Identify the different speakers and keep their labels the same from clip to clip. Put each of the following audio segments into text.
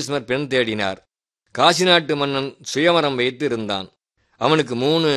Speaker 1: பீஷ்மர் பெண் தேடினார் காசி நாட்டு மன்னன் சுயவரம் வைத்து இருந்தான் அவனுக்கு மூணு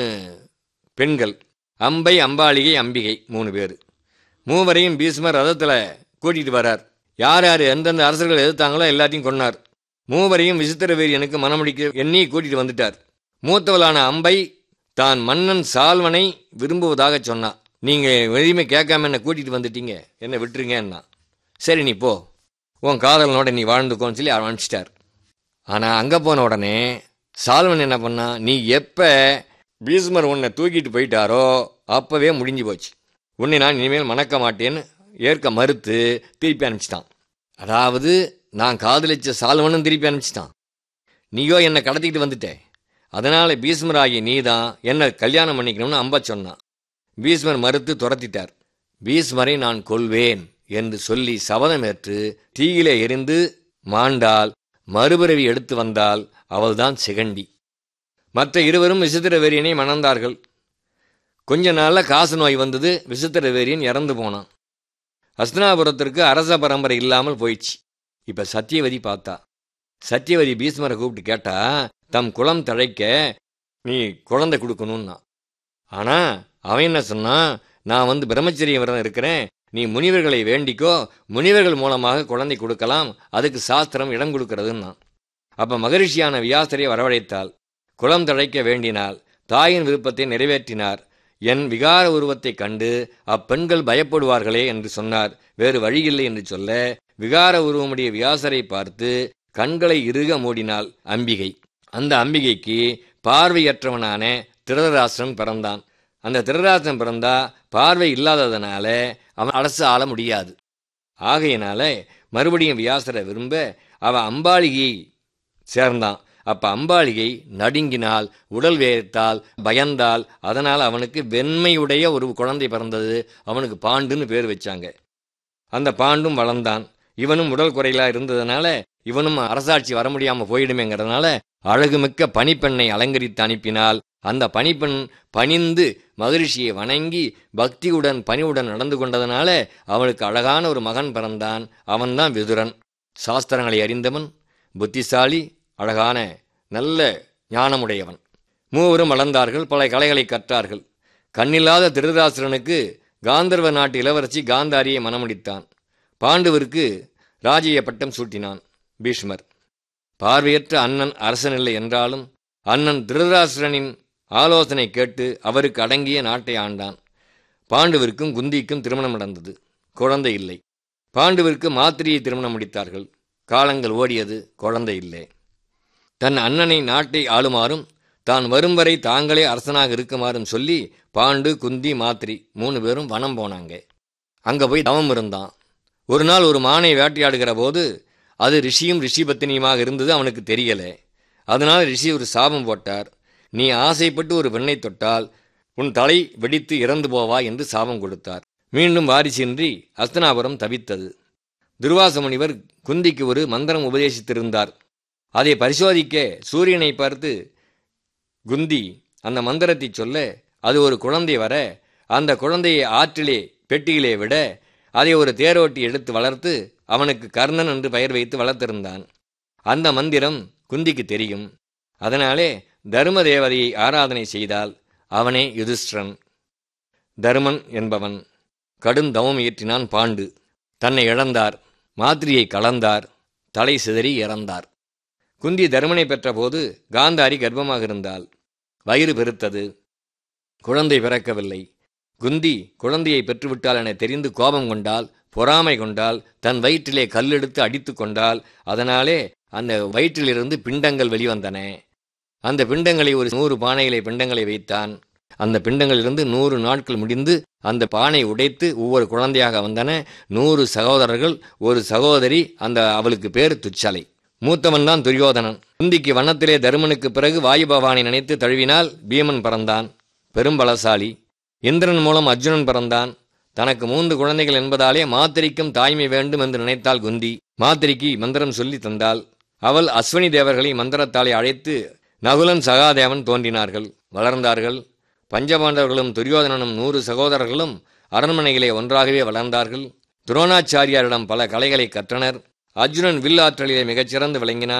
Speaker 1: பெண்கள் அம்பை அம்பாளிகை அம்பிகை மூணு பேர் மூவரையும் பீஷ்மர் ரதத்தில் கூட்டிகிட்டு வரார் யார் யார் எந்தெந்த அரசர்கள் எதிர்த்தாங்களோ எல்லாத்தையும் கொன்னார் மூவரையும் விசித்திர வீரியனுக்கு மனமுடிக்க எண்ணி கூட்டிட்டு வந்துட்டார் மூத்தவளான அம்பை தான் மன்னன் சால்வனை விரும்புவதாக சொன்னான் நீங்கள் எதையுமே கேட்காம என்னை கூட்டிகிட்டு வந்துட்டீங்க என்னை விட்டுருங்கன்னா சரி நீ போ உன் காதலனோட நீ வாழ்ந்துக்கோன்னு சொல்லி அவன் அனுப்பிச்சிட்டார் ஆனால் அங்கே போன உடனே சால்வன் என்ன பண்ணான் நீ எப்போ பீஸ்மர் உன்னை தூக்கிட்டு போயிட்டாரோ அப்போவே முடிஞ்சு போச்சு உன்னை நான் இனிமேல் மணக்க மாட்டேன்னு ஏற்க மறுத்து திருப்பி அனுப்பிச்சிட்டான் அதாவது நான் காதலிச்ச சால்வனும் திருப்பி அனுப்பிச்சிட்டான் நீயோ என்னை கடத்திக்கிட்டு வந்துட்டே அதனால் பீஸ்மராகி நீ தான் என்னை கல்யாணம் பண்ணிக்கணும்னு அம்ப சொன்னான் பீஸ்மர் மறுத்து துரத்திட்டார் பீஸ்மரை நான் கொல்வேன் என்று சொல்லி சபதமேற்று தீயிலே எரிந்து மாண்டால் மறுபிறவி எடுத்து வந்தால் அவள்தான் சிகண்டி மற்ற இருவரும் விசித்திர வேரியனை மணந்தார்கள் கொஞ்ச நாளில் காசு நோய் வந்தது விசித்திர வேரியன் இறந்து போனான் அஸ்தினாபுரத்திற்கு அரச பரம்பரை இல்லாமல் போயிடுச்சு இப்போ சத்தியவதி பார்த்தா சத்தியவதி பீஸ்மரை கூப்பிட்டு கேட்டா தம் குளம் தழைக்க நீ குழந்தை கொடுக்கணும்னா ஆனால் அவன் என்ன சொன்னான் நான் வந்து பிரம்மச்சரிய விரதம் இருக்கிறேன் நீ முனிவர்களை வேண்டிக்கோ முனிவர்கள் மூலமாக குழந்தை கொடுக்கலாம் அதுக்கு சாஸ்திரம் இடம் கொடுக்கறதுன்னா அப்போ மகரிஷியான வியாசரை வரவழைத்தாள் குளம் தழைக்க வேண்டினாள் தாயின் விருப்பத்தை நிறைவேற்றினார் என் விகார உருவத்தைக் கண்டு அப்பெண்கள் பயப்படுவார்களே என்று சொன்னார் வேறு வழியில்லை என்று சொல்ல விகார உருவமுடைய வியாசரை பார்த்து கண்களை இறுக மூடினாள் அம்பிகை அந்த அம்பிகைக்கு பார்வையற்றவனான திருதராஷ்டிரன் பிறந்தான் அந்த திருதராஷ்டிரன் பிறந்தா பார்வை இல்லாததுனால அவன் அரசு ஆள முடியாது ஆகையினால மறுபடியும் வியாசரை விரும்ப அவ அம்பாளிகை சேர்ந்தான் அப்ப அம்பாளிகை நடுங்கினால் உடல் வேர்த்தால் பயந்தால் அதனால் அவனுக்கு வெண்மையுடைய ஒரு குழந்தை பிறந்தது அவனுக்கு பாண்டுன்னு பேர் வச்சாங்க அந்த பாண்டும் வளர்ந்தான் இவனும் உடல் குறையிலா இருந்ததுனால இவனும் அரசாட்சி வர முடியாம போயிடுமேங்கிறதுனால அழகுமிக்க பணிப்பெண்ணை அலங்கரித்து அனுப்பினால் அந்த பணிப்பெண் பணிந்து மகரிஷியை வணங்கி பக்தியுடன் பணிவுடன் நடந்து கொண்டதனால அவனுக்கு அழகான ஒரு மகன் பிறந்தான் அவன்தான் விதுரன் சாஸ்திரங்களை அறிந்தவன் புத்திசாலி அழகான நல்ல ஞானமுடையவன் மூவரும் வளர்ந்தார்கள் பல கலைகளை கற்றார்கள் கண்ணில்லாத திருதராசுரனுக்கு காந்தர்வ நாட்டு இளவரசி காந்தாரியை மணமுடித்தான் பாண்டுவிற்கு ராஜ்ய பட்டம் சூட்டினான் பீஷ்மர் பார்வையற்ற அண்ணன் அரசனில்லை என்றாலும் அண்ணன் திருதராசுரனின் ஆலோசனை கேட்டு அவருக்கு அடங்கிய நாட்டை ஆண்டான் பாண்டுவிற்கும் குந்திக்கும் திருமணம் நடந்தது குழந்தை இல்லை பாண்டுவிற்கு மாத்திரியை திருமணம் முடித்தார்கள் காலங்கள் ஓடியது குழந்தை இல்லை தன் அண்ணனை நாட்டை ஆளுமாறும் தான் வரும் வரை தாங்களே அரசனாக இருக்குமாறும் சொல்லி பாண்டு குந்தி மாத்திரி மூணு பேரும் வனம் போனாங்க அங்கே போய் தவம் இருந்தான் ஒரு நாள் ஒரு மானை வேட்டையாடுகிற போது அது ரிஷியும் ரிஷி பத்தினியுமாக இருந்தது அவனுக்கு தெரியல அதனால் ரிஷி ஒரு சாபம் போட்டார் நீ ஆசைப்பட்டு ஒரு பெண்ணை தொட்டால் உன் தலை வெடித்து இறந்து போவா என்று சாபம் கொடுத்தார் மீண்டும் வாரிசின்றி அஸ்தனாபுரம் தவித்தது துர்வாச முனிவர் குந்திக்கு ஒரு மந்திரம் உபதேசித்திருந்தார் அதை பரிசோதிக்க சூரியனை பார்த்து குந்தி அந்த மந்திரத்தை சொல்ல அது ஒரு குழந்தை வர அந்த குழந்தையை ஆற்றிலே பெட்டியிலே விட அதை ஒரு தேரோட்டி எடுத்து வளர்த்து அவனுக்கு கர்ணன் என்று பெயர் வைத்து வளர்த்திருந்தான் அந்த மந்திரம் குந்திக்கு தெரியும் அதனாலே தர்ம தேவதையை ஆராதனை செய்தால் அவனே யுதிஷ்டிரன் தருமன் என்பவன் கடும் தவம் இயற்றினான் பாண்டு தன்னை இழந்தார் மாத்திரியை கலந்தார் தலை சிதறி இறந்தார் குந்தி தருமனை பெற்றபோது காந்தாரி கர்ப்பமாக இருந்தாள் வயிறு பெருத்தது குழந்தை பிறக்கவில்லை குந்தி குழந்தையை பெற்றுவிட்டால் என தெரிந்து கோபம் கொண்டால் பொறாமை கொண்டால் தன் வயிற்றிலே கல்லெடுத்து அடித்து கொண்டால் அதனாலே அந்த வயிற்றிலிருந்து பிண்டங்கள் வெளிவந்தன அந்த பிண்டங்களை ஒரு நூறு பானைகளை பிண்டங்களை வைத்தான் அந்த பிண்டங்களிலிருந்து நூறு நாட்கள் முடிந்து அந்த பானை உடைத்து ஒவ்வொரு குழந்தையாக வந்தன நூறு சகோதரர்கள் ஒரு சகோதரி அந்த அவளுக்கு பேர் துச்சலை மூத்தவன் தான் துரியோதனன் குந்திக்கு வண்ணத்திலே தருமனுக்கு பிறகு வாயுபவானை நினைத்து தழுவினால் பீமன் பிறந்தான் பெரும்பலசாலி இந்திரன் மூலம் அர்ஜுனன் பிறந்தான் தனக்கு மூன்று குழந்தைகள் என்பதாலே மாத்திரிக்கும் தாய்மை வேண்டும் என்று நினைத்தாள் குந்தி மாத்திரிக்கு மந்திரம் சொல்லி தந்தாள் அவள் அஸ்வினி தேவர்களை மந்திரத்தாலே அழைத்து நகுலன் சகாதேவன் தோன்றினார்கள் வளர்ந்தார்கள் பஞ்சபாண்டவர்களும் துரியோதனனும் நூறு சகோதரர்களும் அரண்மனையிலே ஒன்றாகவே வளர்ந்தார்கள் துரோணாச்சாரியாரிடம் பல கலைகளை கற்றனர் அர்ஜுனன் வில் ஆற்றலிலே மிகச்சிறந்து விளங்கினான்